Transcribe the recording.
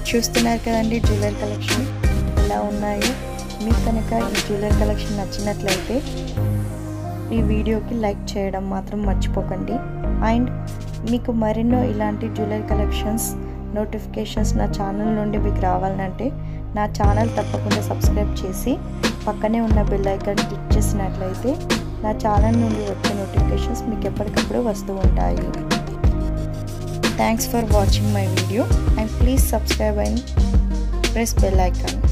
చూస్తున్నారు కదండి jewellery collection ఎలా ఉన్నాయో మీకు కనుక ఈ జ్యువెలరీ కలెక్షన్ నచ్చినట్లయితే ఈ వీడియోకి లైక్ చేయడం మాత్రం మర్చిపోకండి అండ్ మీకు మరెన్నో ఇలాంటి జ్యువెలరీ కలెక్షన్స్ నోటిఫికేషన్స్ నా ఛానల్ నుండి మీకు రావాలంటే నా ఛానల్ తప్పకుండా సబ్స్క్రైబ్ చేసి పక్కనే ఉన్న బెల్ ఐకాన్ క్లిక్ చేసినట్లయితే నా ఛానల్ నుండి వచ్చే నోటిఫికేషన్స్ మీకు ఎప్పటికప్పుడు వస్తూ ఉంటాయి thanks for watching my video and please subscribe and press bell icon